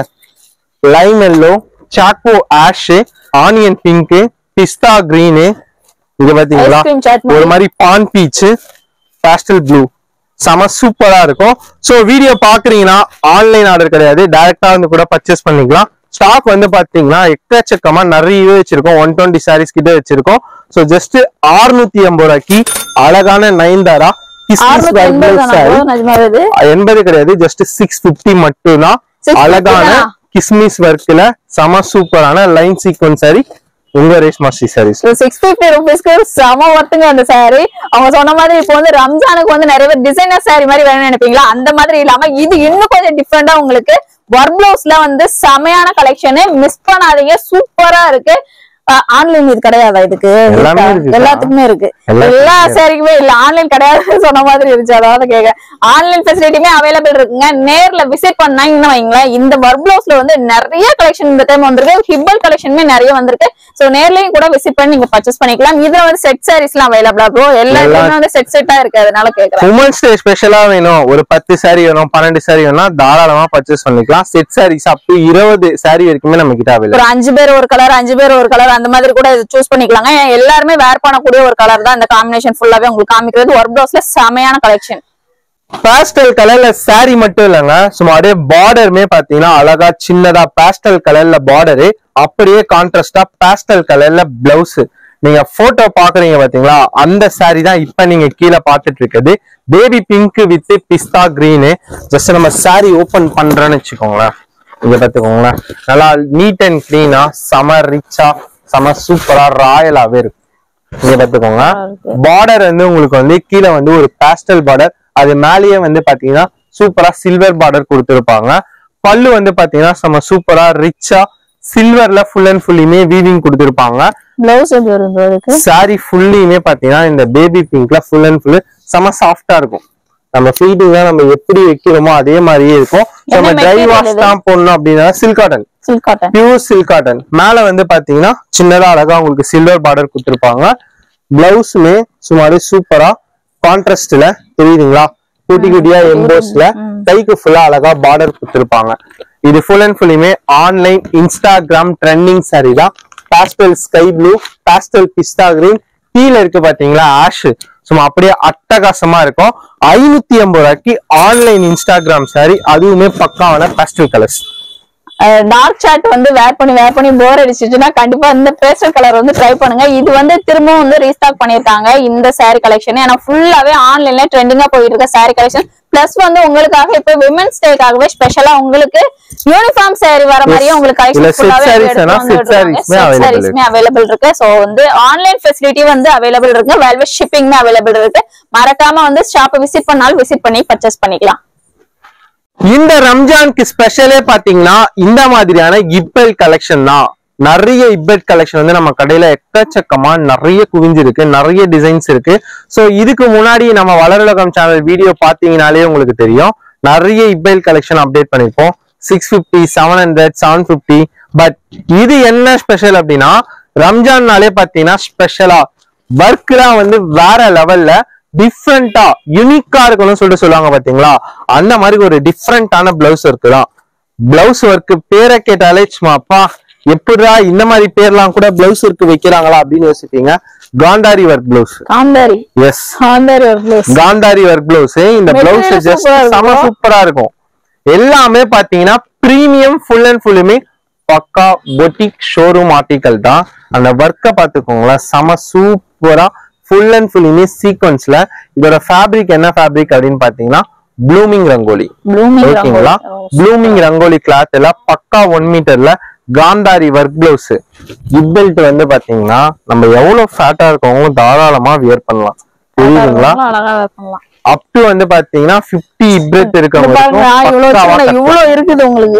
lime yellow choco ash onion pink pista green இது பாத்தீங்களா
ஐஸ்கிரீம் சாட்
ஒரு மாதிரி பான் பீச் பாஸ்டல் ப்ளூ செம சூப்பரா இருக்கும் சோ வீடியோ பாக்குறீங்கன்னா ஆன்லைன் ஆர்டர் கிடையாது டைரக்டா வந்து கூட பர்ச்சேஸ் பண்ணிக்கலாம் ஸ்டாக் வந்து பாத்தீங்கன்னா எக்கச்சக்கமா நிறையவே வச்சிருக்கோம் ஒன் டுவெண்ட்டி சாரீஸ் கிட்ட வச்சிருக்கோம் சோ ஜஸ்ட் 680 ஐம்பது ரூபாய்க்கு அழகான நயன்தாரா
அறுநூத்தி எண்பது
சாரி
தானே நிஜமாவே இது
எண்பது கிடையாது ஜஸ்ட் சிக்ஸ் பிப்டி மட்டும்தான்
650
அழகான
தானா?
கிஸ்மிஸ் ஒர்க்ல செம சூப்பரான லைன் சீக்வன்ஸ் சாரி உங்க ரேஷ்மா ஸ்ரீ சாரீஸ்
சிக்ஸ் பிப்டி ருபீஸ்க்கு செம ஒர்த்துங்க அந்த saree அவங்க சொன்ன மாதிரி இப்போ வந்து ரம்ஜானுக்கு வந்து நிறைய பேர் டிசைனர் saree மாதிரி வேணும்னு நினைப்பீங்களா அந்த மாதிரி இல்லாம இது இன்னும் கொஞ்சம் டிஃப்ரெண்டா உங்களுக்கு ஒர்க் பிளவுஸ்ல வந்து செமையான கலெக்ஷன் மிஸ் பண்ணாதீங்க சூப்பரா இருக்கு ஆன்லைன் இது கிடையாதா இதுக்கு
எல்லாமே
இருக்கா?
இருக்குக்கா.
எல்லாத்துக்குமே இருக்கு
எல்லாத்துக்குமே
எல்லா சாரிக்குமே இல்ல ஆன்லைன் கிடையாது சொன்ன மாதிரி இருந்துச்சு அதாவது கேக்க ஆன்லைன் ஃபெசிலிட்டியுமே அவைலபிள் இருக்குங்க நேர்ல விசிட் பண்ணாங்கன்னு வைங்களேன் இந்த ஒர்க் பிளவுஸ்ல வந்து நிறைய கலெக்ஷன் இந்த டைம் வந்திருக்கு ஹிப்பல் கலெக்ஷனுமே நிறைய வந்திருக்கு சோ நேர்லயும் கூட விசிட் பண்ணி நீங்க பர்ச்சேஸ் பண்ணிக்கலாம் இதுல வந்து செட் சாரீஸ் எல்லாம் அவைலபிளா ப்ரோ எல்லா
எல்லா-
இடத்துலயும் வந்து செட் செட்டா இருக்கு அதனால கேக்குறேன்
உமன்ஸ் டே ஸ்பெஷலா வேணும் ஒரு பத்து saree வேணும் பன்னெண்டு saree வேணும்னா தாராளமா பர்ச்சேஸ் பண்ணிக்கலாம் செட் சாரீஸ் அப் டு இருபது saree வரைக்குமே நம்ம கிட்ட அவைலபிள்
ஒரு அஞ்சு பேர் ஒரு கலர் அஞ்சு பேர் ஒரு கலர் அந்த மாதிரி கூட சூஸ் பண்ணிக்கலாங்க ஏன் எல்லாருமே வேர் பண்ணக்கூடிய ஒரு கலர் தான் இந்த காம்பினேஷன் ஃபுல்லாவே உங்களுக்கு காமிக்கிறது ஒர்க் பிளவுஸ்ல செமையான கலெக்ஷன்
பாஸ்டல் கலர்ல saree மட்டும் இல்லைங்க சும்மா அப்படியே பார்டருமே பாத்தீங்கன்னா அழகா சின்னதா பாஸ்டல் கலர்ல பார்டரு அப்படியே கான்ட்ராஸ்டா பாஸ்டல் கலர்ல பிளவுஸ் நீங்க போட்டோ பாக்குறீங்க பாத்தீங்களா அந்த saree தான் இப்ப நீங்க கீழே பார்த்துட்டு இருக்குது baby pink with pista green just நம்ம saree ஓபன் பண்றோம்னு வச்சுக்கோங்களேன் இங்க பாத்துக்கோங்களேன் நல்லா நீட் அண்ட் கிளீனா செம ரிச்சா செம சூப்பரா ராயலாவே இருக்கு இங்க பாத்துக்கோங்க பார்டர் வந்து உங்களுக்கு வந்து கீழே வந்து ஒரு பாஸ்டல் பார்டர் அது மேலேயே வந்து பாத்தீங்கன்னா சூப்பரா சில்வர் பார்டர் கொடுத்துருப்பாங்க பல்லு வந்து பாத்தீங்கன்னா செம சூப்பரா ரிச்சா சில்வர்ல ஃபுல் அண்ட் ஃபுல்லியுமே வீவிங் கொடுத்துருப்பாங்க
பிளவுஸ் எப்படி வரும் bro இதுக்கு
saree ஃபுல்லியுமே பாத்தீங்கன்னா இந்த பேபி பிங்க்ல ஃபுல் அண்ட் ஃபுல் செம சாஃப்டா இருக்கும் நம்ம ஃபீடிங்க நம்ம எப்படி வைக்கிறோமோ அதே மாதிரியே இருக்கும் So, நம்ம
என்ன
ட்ரை
material
வாஷ்
இது?
தான் போடணும் அப்படின்னா silk cotton
silk cotton
pure silk cotton மேல வந்து பாத்தீங்கன்னா சின்னதா அழகா உங்களுக்கு சில்வர் பார்டர் கொடுத்துருப்பாங்க பிளவுஸுமே சுமாரு சூப்பரா கான்ட்ராஸ்ட்ல தெரியுதுங்களா குட்டி குட்டியா எம்போஸ்ல கைக்கு ஃபுல்லா அழகா பார்டர் கொடுத்துருப்பாங்க இது ஃபுல் அண்ட் ஃபுல்லுமே ஆன்லைன் இன்ஸ்டாகிராம் ட்ரெண்டிங் saree தான் pastel sky blue pastel pista green கீழே இருக்கு பாத்தீங்களா ஆஷ் சும்மா அப்படியே அட்டகாசமா இருக்கும் ஐநூத்தி ஐம்பது ரூபாய்க்கு ஆன்லைன் இன்ஸ்டாகிராம் saree அதுவுமே பக்காவான பாஸ்டல் கலர்ஸ்
டார்க் சார்ட் வந்து வேர் பண்ணி வேர் பண்ணி போர் அடிச்சிச்சுன்னா கண்டிப்பா இந்த பேஸ்டல் கலர் வந்து ட்ரை பண்ணுங்க இது வந்து திரும்பவும் வந்து ரீஸ்டாக் பண்ணிருக்காங்க இந்த saree கலெக்ஷன் ஏன்னா ஃபுல்லாவே ஆன்லைன்ல ட்ரெண்டிங்கா போயிட்டு இருக்க saree கலெக்ஷன் பிளஸ் வந்து உங்களுக்காக இப்ப விமன்ஸ் டேக்காகவே ஸ்பெஷலா உங்களுக்கு யூனிஃபார்ம் saree வர மாதிரியே உங்களுக்கு
இல்ல
கலெக்ஷன்
set
ஃபுல்லாவே
sarees வேணா set sareesமே available
சாரீஸ்மே அவைலபிள் இருக்கு சோ வந்து ஆன்லைன் ஃபெசிலிட்டி வந்து அவைலபிள் இருக்கு வேல்வே ஷிப்பிங்மே அவைலபிள் இருக்கு மறக்காம வந்து ஷாப்பை விசிட் பண்ணாலும் விசிட் பண்ணி பர்ச்சேஸ் பண்ணிக்கலாம்
இந்த ரம்ஜானுக்கு ஸ்பெஷலே பாத்தீங்கன்னா இந்த மாதிரியான இப்பல் கலெக்ஷன் தான் நிறைய இப்பல் கலெக்ஷன் வந்து நம்ம கடையில எக்கச்சக்கமா நிறைய குவிஞ்சிருக்கு நிறைய டிசைன்ஸ் இருக்கு சோ இதுக்கு முன்னாடி நம்ம வளருலகம் சேனல் வீடியோ பாத்தீங்கனாலே உங்களுக்கு தெரியும் நிறைய இப்பல் கலெக்ஷன் அப்டேட் பண்ணிருப்போம் six fifty seven hundred seven fifty but இது என்ன ஸ்பெஷல் அப்படின்னா ரம்ஜான்னாலே பாத்தீங்கன்னா ஸ்பெஷலா ஒர்க்லாம் வந்து வேற லெவல்ல டிஃப்ரெண்டா யூனிக்கா இருக்கணும்னு சொல்லிட்டு சொல்லுவாங்க பாத்தீங்களா அந்த மாதிரி ஒரு டிஃப்ரெண்டான பிளவுஸ் ஒர்க் தான் பிளவுஸ் ஒர்க் பேரை கேட்டாலே சும்மா அப்பா எப்படிடா இந்த மாதிரி பேர்லாம் கூட பிளவுஸ் ஒர்க் வைக்கிறாங்களா அப்படின்னு யோசிப்பீங்க Gandhari work blouse
Gandhari
yes
Gandhari ஒரு பிளவுஸ்
காந்தாரி ஒர்க் பிளவுஸ் இந்த
Material
பிளவுஸ் ஜஸ்ட்
super ஆ
செம
இருக்கும்.
சூப்பரா இருக்கும் எல்லாமே பாத்தீங்கன்னா பிரீமியம் ஃபுல் அண்ட் ஃபுல்லுமே பக்கா பொட்டிக் ஷோரூம் ஆர்டிகல் தான் அந்த ஒர்க்கை பார்த்துக்கோங்களேன் செம சூப்பரா ஃபுல் அண்ட் ஃபுல்லுமே சீக்வன்ஸ்ல இதோட ஃபேப்ரிக் என்ன ஃபேப்ரிக் அப்படின்னு பாத்தீங்கன்னா ப்ளூமிங் ரங்கோலி
ப்ளூமிங்
ஓகேங்களா ப்ளூமிங் ரங்கோலி கிளாத் எல்லாம் பக்கா ஒன் மீட்டர்ல காந்தாரி ஒர்க் பிளவுஸ் பெல்ட் வந்து பாத்தீங்கன்னா நம்ம எவ்வளவு ஃபேட்டா இருக்கவங்களும் தாராளமா வியர் பண்ணலாம் புரியுதுங்களா
அழகா wear பண்ணலாம்
அப் டு வந்து பாத்தீங்கன்னா 50 இப்ரெத்
இது
இருக்கவங்க
பாருங்க இவ்வளவு சின்ன இவ்வளவு இருக்குது உங்களுக்கு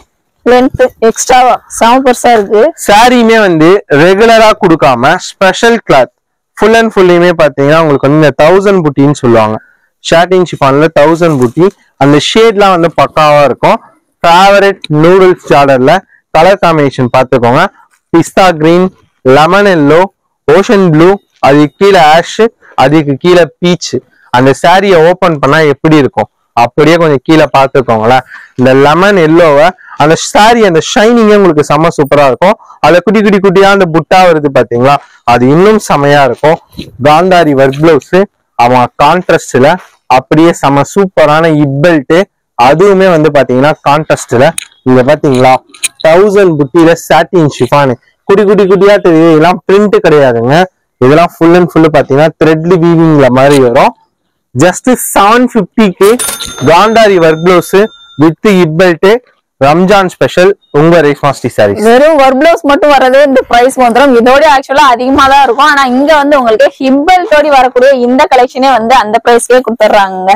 லென்த் எக்ஸ்ட்ராவா செம பெருசா இருக்கு
சாரியுமே வந்து ரெகுலரா கொடுக்காம ஸ்பெஷல் கிளாத் ஃபுல் அண்ட் ஃபுல்லுமே பாத்தீங்கன்னா உங்களுக்கு வந்து இந்த தௌசண்ட் புட்டின்னு சொல்லுவாங்க ஷர்ட்டிங் ஷிஃபான்ல தௌசண்ட் புட்டி அந்த ஷேட்லாம் வந்து பக்காவா இருக்கும் ஃபேவரட் நூடுல்ஸ் ஜார்டர்ல கலர் காம்பினேஷன் பார்த்துக்கோங்க pista green lemon yellow ocean blue அதுக்கு கீழே ஆஷ் அதுக்கு கீழே பீச் அந்த சாரியை ஓபன் பண்ணா எப்படி இருக்கும் அப்படியே கொஞ்சம் கீழே பார்த்துக்கோங்களேன் இந்த லெமன் எல்லோவை அந்த சாரி அந்த ஷைனிங்கே உங்களுக்கு செம்ம சூப்பரா இருக்கும் அதுல குட்டி குட்டி குட்டியா அந்த புட்டா வருது பாத்தீங்களா அது இன்னும் செமையா இருக்கும் காந்தாரி ஒர்க் பிளவுஸ் அவன் கான்ட்ராஸ்ட்ல அப்படியே செம சூப்பரான இப்பெல்ட் அதுவுமே வந்து பாத்தீங்கன்னா கான்ட்ராஸ்ட்ல இங்க பாத்தீங்களா தௌசண்ட் புட்டியில சாட்டின் ஷிஃபானு குட்டி குட்டி குட்டியா தெரியுது இதெல்லாம் பிரிண்ட் கிடையாதுங்க இதெல்லாம் ஃபுல் அண்ட் ஃபுல் பாத்தீங்கன்னா த்ரெட்லி வீவிங்ல மாதிரி வரும் ஜஸ்ட் செவன் பிப்டிக்கு காந்தாரி ஒர்க் பிளவுஸ் வித் இப்பெல்ட் ரம்ஜான் ஸ்பெஷல் உங்க ரேஷ்மாஸ்டி சாரீஸ்
வெறும் ஒர்க் பிளவுஸ் மட்டும் வரதே இந்த பிரைஸ் வந்துடும் இதோட ஆக்சுவலா அதிகமா தான் இருக்கும் ஆனா இங்க வந்து உங்களுக்கு ஹிப்பல் தோடி வரக்கூடிய இந்த கலெக்ஷனே வந்து அந்த பிரைஸ்க்கே கொடுத்துட்றாங்க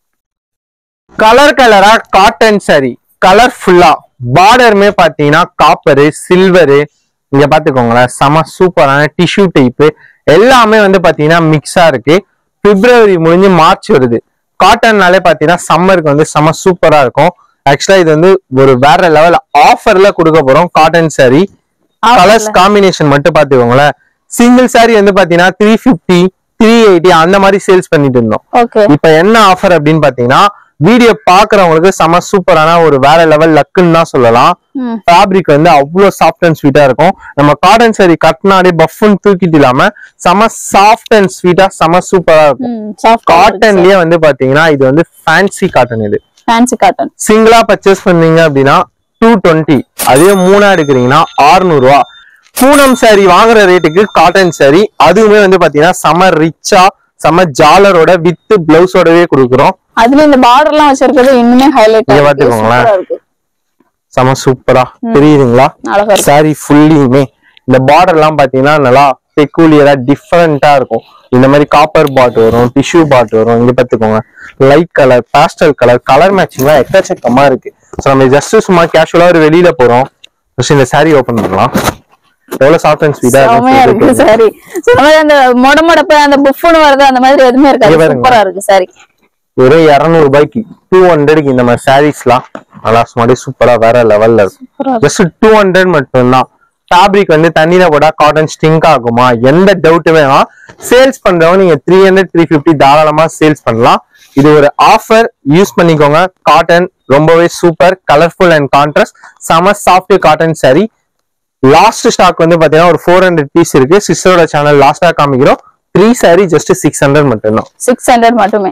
கலர் கலரா காட்டன் saree கலர்ஃபுல்லா பார்டருமே பாத்தீங்கன்னா காப்பரு சில்வரு இங்க பாத்துக்கோங்களேன் செம சூப்பரான டிஷ்யூ டைப்பு எல்லாமே வந்து பாத்தீங்கன்னா மிக்ஸா இருக்கு பிப்ரவரி முடிஞ்சு மார்ச் வருது காட்டன்னாலே பாத்தீங்கன்னா சம்மருக்கு வந்து செம சூப்பரா இருக்கும் ஆக்சுவலா இது வந்து ஒரு வேற லெவல் ஆஃபர்ல கொடுக்க போறோம் காட்டன் saree கலர்ஸ் காம்பினேஷன் மட்டும் பாத்துக்கோங்களேன் சிங்கிள் saree வந்து பாத்தீங்கன்னா த்ரீ ஃபிஃப்டி த்ரீ எயிட்டி அந்த மாதிரி சேல்ஸ் பண்ணிட்டு இருந்தோம்
ஓகே
இப்ப என்ன ஆஃபர் அப்படின்னு பாத்தீங்கன்னா வீடியோ பாக்குறவங்களுக்கு செம சூப்பரான ஒரு வேற லெவல் லக்குன்னு தான் சொல்லலாம்
ம்
ஃபேப்ரிக் வந்து அவ்வளவு சாஃப்ட் அண்ட் ஸ்வீட்டா இருக்கும் நம்ம காட்டன் saree கட்டினாலே பஃப்னு தூக்கிட்டு இல்லாம செம சாஃப்ட் அண்ட் ஸ்வீட்டா செம சூப்பரா இருக்கும்
ம் சாஃப்ட்
காட்டன்லயே வந்து பாத்தீங்கன்னா இது வந்து ஃபேன்சி காட்டன் இது
ஃபேன்சி காட்டன்
சிங்கிளா பர்ச்சேஸ் பண்ணீங்க அப்படின்னா டூ டுவெண்ட்டி அதே மூணா எடுக்கிறீங்கன்னா 600 ரூபா பூனம் saree வாங்குற ரேட்டுக்கு காட்டன் saree அதுவுமே வந்து பாத்தீங்கன்னா செம ரிச்சா செம ஜாலரோட வித் பிளவுஸோடவே கொடுக்குறோம்
அதுல இந்த பார்டர் எல்லாம் வச்சிருக்கிறது இன்னுமே ஹைலைட்
இங்க பாத்துக்கோங்களேன்.
இருக்கு
செம சூப்பரா தெரியுதுங்களா
அழகா இருக்கு
saree ஃபுல்லியுமே இந்த பார்டர் எல்லாம் பாத்தீங்கன்னா நல்லா பெக்கூலியரா டிஃப்ரெண்டா இருக்கும் இந்த மாதிரி காப்பர் பாட் வரும் டிஷ்யூ பாட் வரும் இங்க பாத்துக்கோங்க light colour pastel colour colour மேட்சிங்லாம் எக்கச்சக்கமா இருக்கு ஸோ நம்ம ஜஸ்ட் சும்மா கேஷுவலா ஒரு வெளியில போறோம் ஃபர்ஸ்ட் இந்த saree ஓபன் பண்ணலாம் எவ்வளவு சாஃப்ட் அண்ட் ஸ்வீட்டா
செமையா இருக்கு
இருக்கு
சாரி மாதிரி அந்த மொட மொடப்பு அந்த புஃப்னு வருது அந்த மாதிரி எதுவுமே இருக்காது
இங்க பாருங்க.
சூப்பரா இருக்கு சாரி
வெறும் இருநூறு ரூபாய்க்கு டூ ஹண்ட்ரடுக்கு இந்த மாதிரி சாரீஸ்லாம் நல்லா சும்மாடி சூப்பரா வேற லெவல்ல இருக்கும் ஜஸ்ட் டூ ஹண்ட்ரட் மட்டும்தான் ஃபேப்ரிக் வந்து தண்ணியில போட்டா காட்டன் ஸ்டிங்க் ஆகுமா எந்த டவுட்டுமே சேல்ஸ் பண்றவங்க நீங்க த்ரீ ஹண்ட்ரட் த்ரீ ஃபிஃப்டி தாராளமா சேல்ஸ் பண்ணலாம் இது ஒரு ஆஃபர் யூஸ் பண்ணிக்கோங்க காட்டன் ரொம்பவே சூப்பர் கலர்ஃபுல் அண்ட் கான்ட்ராஸ்ட் செம soft cotton saree last stock வந்து பாத்தீங்கன்னா ஒரு ஃபோர் ஹண்ட்ரட் பீஸ் இருக்கு சிஸ்டரோட சேனல் லாஸ்டா காமிக்கிறோம் three saree just six hundred மட்டும்தான்
சிக்ஸ் ஹண்ட்ரட் மட்டுமே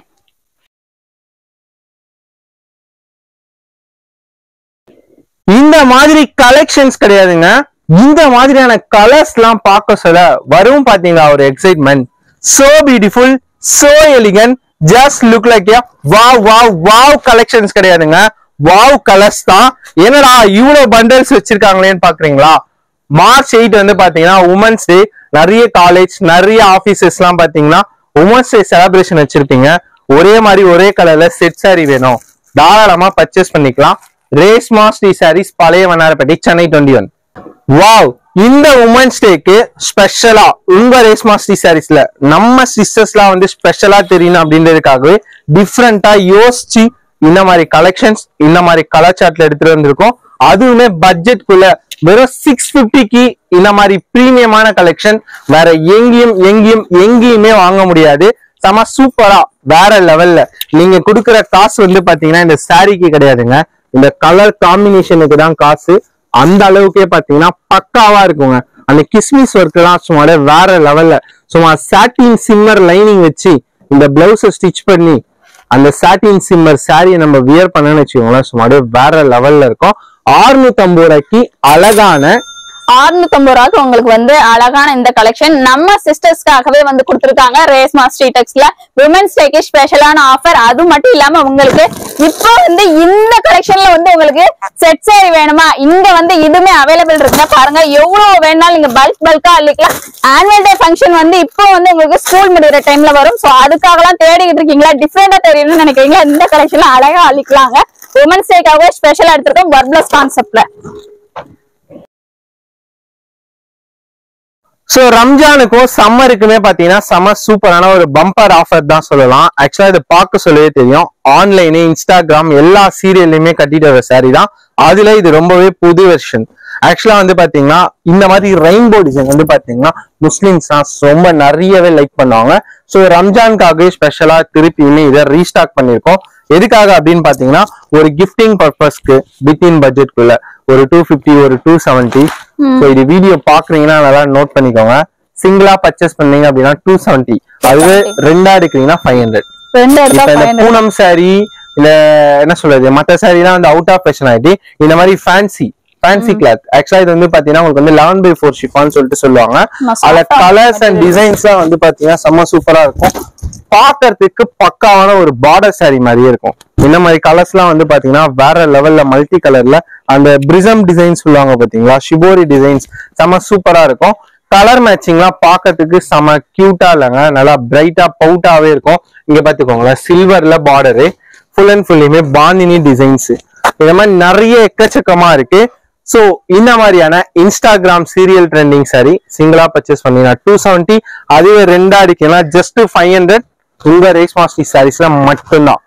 இந்த மாதிரி கலெக்ஷன்ஸ் கிடையாதுங்க இந்த மாதிரியான கலர்ஸ் எல்லாம் பார்க்க சொல்ல வரும் பாத்தீங்களா ஒரு excitement so beautiful so elegant just look like wow wow wow collections கிடையாதுங்க வாவ் கலர்ஸ் தான் என்னடா இவ்வளவு பண்டல்ஸ் வச்சிருக்காங்களேன்னு பாக்குறீங்களா மார்ச் எயிட் வந்து பாத்தீங்கன்னா உமன்ஸ் டே நிறைய காலேஜ் நிறைய ஆபீசஸ் எல்லாம் பாத்தீங்கன்னா உமன்ஸ் டே செலிப்ரேஷன் வச்சிருப்பீங்க ஒரே மாதிரி ஒரே கலர்ல செட் saree வேணும் தாராளமா பர்ச்சேஸ் பண்ணிக்கலாம் ரேஸ்மா ஸ்ரீ சாரீஸ் பழைய Vannarapettai Chennai twenty one wow இந்த உமன்ஸ் டேக்கு ஸ்பெஷலா உங்க ரேஸ்மா ஸ்ரீ சாரீஸ்ல நம்ம சிஸ்டர்ஸ்லாம் வந்து ஸ்பெஷலா தெரியணும் அப்படின்றதுக்காகவே டிஃப்ரெண்டா யோசிச்சு இந்த மாதிரி கலெக்ஷன்ஸ் இந்த மாதிரி கலாச்சாரத்துல எடுத்துட்டு வந்திருக்கோம் அதுவுமே பட்ஜெட்குள்ள வெறும் சிக்ஸ் பிப்டிக்கு இந்த மாதிரி பிரீமியமான கலெக்ஷன் வேற எங்கேயும் எங்கேயும் எங்கேயுமே வாங்க முடியாது செம சூப்பரா வேற லெவல்ல நீங்க கொடுக்குற காசு வந்து பாத்தீங்கன்னா இந்த சாரிக்கு கிடையாதுங்க இந்த கலர் காம்பினேஷனுக்கு தான் காசு அந்த அளவுக்கே பாத்தீங்கன்னா பக்காவா இருக்குங்க அந்த கிஸ்மிஸ் ஒர்க் எல்லாம் சும்மா வேற லெவல்ல சும்மா சாட்டின் சிம்மர் லைனிங் வச்சு இந்த பிளவுஸை ஸ்டிச் பண்ணி அந்த சாட்டின் சிம்மர் சாரியை நம்ம வியர் பண்ணணும்னு வச்சுக்கோங்களேன் சும்மா வேற லெவல்ல இருக்கும் 650 ரூபாய்க்கு அழகான
ஆறுநூத்தம்பது ரூபாய்க்கு உங்களுக்கு வந்து அழகான இந்த கலெக்ஷன் நம்ம சிஸ்டர்ஸ்க்காகவே வந்து கொடுத்துருக்காங்க ரேஸ்மா ஸ்ட்ரீடெக்ஸ்ல விமன்ஸ் டேக்கு ஸ்பெஷலான ஆஃபர் அது மட்டும் இல்லாம உங்களுக்கு இப்போ வந்து இந்த கலெக்ஷன்ல வந்து உங்களுக்கு செட் saree வேணுமா இங்க வந்து இதுமே அவைலபிள் இருக்குங்க பாருங்க எவ்வளவு வேணாலும் நீங்க பல்க் பல்கா அள்ளிக்கலாம் ஆனுவல் டே ஃபங்க்ஷன் வந்து இப்போ வந்து உங்களுக்கு ஸ்கூல் முடிகிற டைம்ல வரும் சோ அதுக்காகலாம் தேடிக்கிட்டு இருக்கீங்களா டிஃப்ரெண்டா தெரியணும்னு நினைக்கிறீங்க இந்த கலெக்ஷன்ல அழகா அள்ளிக்கலாங்க உமன்ஸ் டேக்காகவே ஸ்பெஷலா எடுத்திருக்கோம் பர்ப்ளஸ் கான்செப்ட்ல
சோ ரம்ஜானுக்கும் சம்மருக்குமே பாத்தீங்கன்னா செம சூப்பரான ஒரு பம்பர் ஆஃபர் தான் சொல்லலாம் ஆக்சுவலா இது பார்க்க சொல்லவே தெரியும் ஆன்லைனு இன்ஸ்டாகிராம் எல்லா சீரியல்லையுமே கட்டிட்டு வர saree தான் அதுல இது ரொம்பவே புது வெர்ஷன் ஆக்சுவலா வந்து பாத்தீங்கன்னா இந்த மாதிரி ரெயின்போ டிசைன் வந்து பாத்தீங்கன்னா முஸ்லிம்ஸ் ரொம்ப நிறையவே லைக் பண்ணுவாங்க சோ ரம்ஜானுக்காகவே ஸ்பெஷலா திருப்பியுமே இதை ரீஸ்டாக் பண்ணிருக்கோம் எதுக்காக அப்படின்னு பாத்தீங்கன்னா ஒரு கிஃப்டிங் பர்பஸ்க்கு பிட்வீன் பட்ஜெட்குள்ள ஒரு டூ ஃபிஃப்டி ஒரு டூ செவன்ட்டி ஸோ இது வீடியோ பாக்குறீங்கன்னா நல்லா நோட் பண்ணிக்கோங்க சிங்கிளா பர்ச்சேஸ் பண்ணீங்க அப்படின்னா டூ செவன்ட்டி அதுவே ரெண்டா எடுக்கிறீங்கன்னா ஃபைவ் ஹண்ட்ரட்
ரெண்டு எடுத்தா
இப்ப இந்த
five hundred.
பூனம் saree இல்ல என்ன சொல்றது மத்த saree எல்லாம் வந்து அவுட் ஆஃப் ஃபேஷன் ஆயிட்டு இந்த மாதிரி ஃபேன்சி ஃபேன்சி கிளாத் ஆக்சுவலா இது வந்து பாத்தீங்கன்னா உங்களுக்கு வந்து லெவன் பை ஃபோர் ஷிஃபான்னு சொல்லிட்டு சொல்லுவாங்க
ஆமா,
அதுல
soft uh
colours and designs எல்லாம் வந்து பாத்தீங்கன்னா செம்ம சூப்பரா இருக்கும் பாக்குறதுக்கு பக்காவான ஒரு பார்டர் saree மாதிரியே இருக்கும் இந்த மாதிரி கலர்ஸ் எல்லாம் வந்து பாத்தீங்கன்னா வேற லெவல்ல மல்டி கலர்ல அந்த பிரிசம் டிசைன்ஸ் சொல்லுவாங்க பாத்தீங்களா ஷிபோரி டிசைன்ஸ் செம்ம சூப்பரா இருக்கும் கலர் மேட்சிங்லாம் பார்க்கிறதுக்கு செம கியூட்டா இல்லைங்க நல்லா பிரைட்டா பவுட்டாவே இருக்கும் இங்க பாத்துக்கோங்களேன் சில்வர்ல பார்டரு ஃபுல் அண்ட் ஃபுல்லுமே பாந்தினி டிசைன்ஸ் இந்த மாதிரி நிறைய எக்கச்சக்கமா இருக்கு ஸோ இந்த மாதிரியான இன்ஸ்டாகிராம் சீரியல் ட்ரெண்டிங் சாரி சிங்கிளா பர்ச்சேஸ் பண்ணீங்கன்னா டூ செவன்ட்டி அதுவே ரெண்டா அடிக்கலாம் ஜஸ்ட் ஃபைவ் ஹண்ட்ரட் உங்க ரேஸ் மாஸ்டி சாரீஸ்ல மட்டும்தான்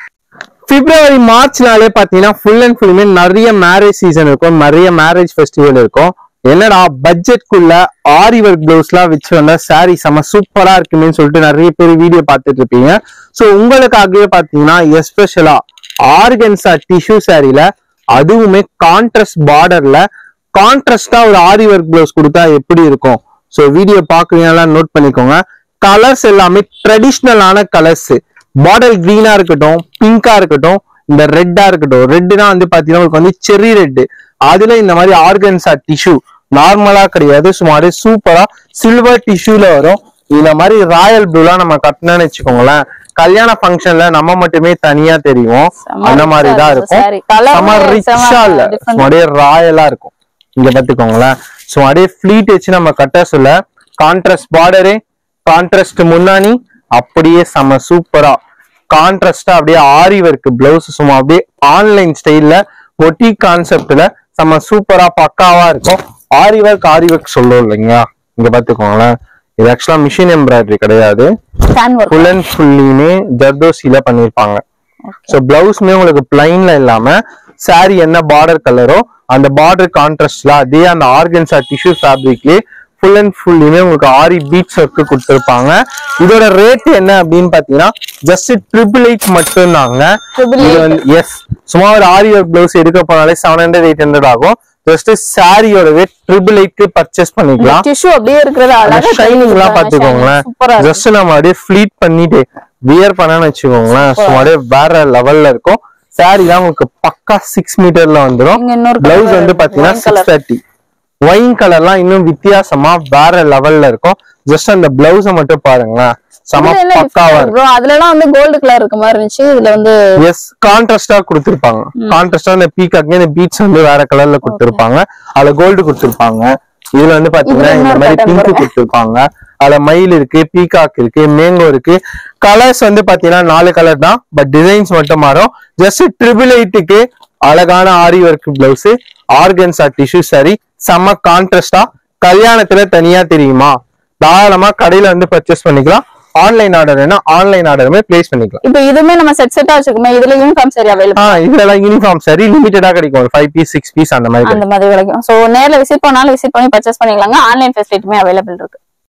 பிப்ரவரி மார்ச்னாலே பாத்தீங்கன்னா ஃபுல் அண்ட் ஃபுல்லுமே நிறைய மேரேஜ் சீசன் இருக்கும் நிறைய மேரேஜ் ஃபெஸ்டிவல் இருக்கும் என்னடா பட்ஜெட்குள்ள ஆரி ஒர்க் பிளவுஸ்லாம் வச்சு வந்தா சாரி செம சூப்பரா இருக்குமேன்னு சொல்லிட்டு நிறைய பேர் வீடியோ பார்த்துட்டு இருப்பீங்க ஸோ உங்களுக்காகவே பாத்தீங்கன்னா எஸ்பெஷலா ஆர்கன்ஸா டிஷ்யூ சாரில அதுவுமே கான்ட்ராஸ்ட் பார்டர்ல கான்ட்ராஸ்டா ஒரு ஆரி ஒர்க் பிளவுஸ் கொடுத்தா எப்படி இருக்கும் ஸோ வீடியோ பாக்குறீங்களா நோட் பண்ணிக்கோங்க கலர்ஸ் எல்லாமே ட்ரெடிஷ்னலான கலர்ஸ் பாடல் கிரீனா இருக்கட்டும் பிங்கா இருக்கட்டும் இந்த ரெட்டா இருக்கட்டும் ரெட்டுனா வந்து பாத்தீங்கன்னா உங்களுக்கு வந்து செரி ரெட் அதுல இந்த மாதிரி ஆர்கன்ஸா டிஷ்யூ நார்மலா கிடையாது சுமார் சூப்பரா சில்வர் டிஷ்யூல வரும் இந்த மாதிரி ராயல் ப்ளூலாம் நம்ம கட்டினோம்னு வச்சுக்கோங்களேன் கல்யாண ஃபங்க்ஷன்ல நம்ம மட்டுமே தனியா தெரியும்
செம
அந்த மாதிரி
rich ஆ
தான்
இருக்கு
இருக்கும்
saree. Colour
செம
மே
ரிச்சா
செம
இல்ல
different.
சும்மா அப்படியே ராயலா இருக்கும் இங்க பாத்துக்கோங்களேன் ஸோ அப்படியே ஃபிளீட் வச்சு நம்ம கட்ட சொல்ல கான்ட்ராஸ்ட் பார்டரு கான்ட்ராஸ்ட் முன்னாடி அப்படியே செம சூப்பரா கான்ட்ராஸ்டா அப்படியே ஆரி ஒர்க் பிளவுஸ் சும்மா அப்படியே ஆன்லைன் ஸ்டைல்ல ஒட்டி கான்செப்ட்ல செம சூப்பரா பக்காவா இருக்கும் ஆரி ஒர்க் ஆரி ஒர்க் சொல்லுவோம் இல்லைங்களா இங்க பாத்துக்கோங்களேன் இது ஆக்சுவலா மிஷின் எம்ப்ராய்டரி கிடையாது
Fan work.
ஃபுல் அண்ட் ஃபுல்லியுமே ஜர்தோசில பண்ணிருப்பாங்க ஸோ பிளவுஸ்மே உங்களுக்கு பிளைன்ல இல்லாம saree என்ன பார்டர் கலரோ அந்த பார்டர் கான்ட்ராஸ்ட்ல அதே அந்த ஆர்கன்ஸா டிஷ்யூ ஃபேப்ரிக்லயே ஃபுல் அண்ட் ஃபுல்லுமே உங்களுக்கு ஆரி பீட்ஸ் ஒர்க்கு கொடுத்துருப்பாங்க இதோட ரேட் என்ன அப்படின்னு பாத்தீங்கன்னா ஜஸ்ட் ட்ரிபிள் எயிட் மட்டும்தாங்க
Triple
இது வந்து எஸ் சும்மா ஒரு ஆரி ஒர்க் பிளவுஸ் எடுக்க போனாலே செவன் ஹண்ட்ரட் எயிட் ஹண்ட்ரட் ஆகும் ஜஸ்ட் சாரியோட ரேட் ட்ரிபிள் எயிட்க்கு பர்ச்சேஸ் பண்ணிக்கலாம்
டிஷ்யூ அப்படியே இருக்கிறது அழகா
ஷைனிங் எல்லாம் பாத்துக்கோங்களேன்
சூப்பரா இருக்கு
ஜஸ்ட் நம்ம அப்படியே ஃபிளீட் பண்ணிட்டு வியர் பண்ணான்னு வச்சுக்கோங்களேன் ஸோ அப்படியே வேற லெவல்ல இருக்கும் சாரி தான் உங்களுக்கு பக்கா சிக்ஸ் மீட்டர்ல வந்துரும்
இங்க இன்னொரு
பிளவுஸ்
colour
வந்து
இருக்கு,
பாத்தீங்கன்னா
wine
six
colour.
Thirty wine கலர்லாம் இன்னும் வித்தியாசமா வேற லெவல்ல இருக்கும் ஜஸ்ட் அந்த பிளவுஸ மட்டும் பாருங்களேன் செம
இதுல என்ன
பக்காவா
different
இருக்கும்
bro? அதுல எல்லாம் வந்து கோல்டு கலர் இருக்க மாதிரி இருந்துச்சு இதுல வந்து
எஸ் கான்ட்ராஸ்டா கொடுத்திருப்பாங்க கான்ட்ராஸ்டா இந்த பீக்காக்கு இந்த பீட்ஸ் வந்து வேற கலர்ல கொடுத்திருப்பாங்க அதுல கோல்டு கொடுத்திருப்பாங்க இதுல வந்து பாத்தீங்கன்னா
இதுல
இந்த
இன்னொரு
மாதிரி
pattern
பிங்க்
பாருங்க.
கொடுத்திருப்பாங்க அதுல மயில் இருக்கு பீகாக் இருக்கு மேங்கோ இருக்கு கலர்ஸ் வந்து பாத்தீங்கன்னா நாலு கலர் தான் பட் டிசைன்ஸ் மட்டும் மாறும் ஜஸ்ட் ட்ரிபிள் எயிட்டுக்கு அழகான aari work blouse organza tissue saree செம்ம கான்ட்ராஸ்டா கல்யாணத்துல தனியா தெரியுமா தாராளமா கடையில வந்து பர்ச்சேஸ் பண்ணிக்கலாம் ஆன்லைன் ஆர்டர் வேணா ஆன்லைன் ஆர்டருமே பிளேஸ் பண்ணிக்கலாம்
இப்ப இதுவுமே நம்ம செட் செட்டா வச்சுக்கோமே இதுல யூனிஃபார்ம் சரி அவைலபிள்
ஆ இதெல்லாம் யூனிஃபார்ம் சரி லிமிட்டடா கிடைக்கும் ஃபைவ் பீஸ் சிக்ஸ் பீஸ் அந்த மாதிரி கிடைக்கும்.
அந்த மாதிரி கிடைக்கும் சோ நேர்ல விசிட் பண்ணாலும் விசிட் பண்ணி பர்ச்சேஸ் பண்ணிக்கலாங்க ஆன்லைன் ஃபெசிலிட்டியுமே அவைலபிள் இருக்கு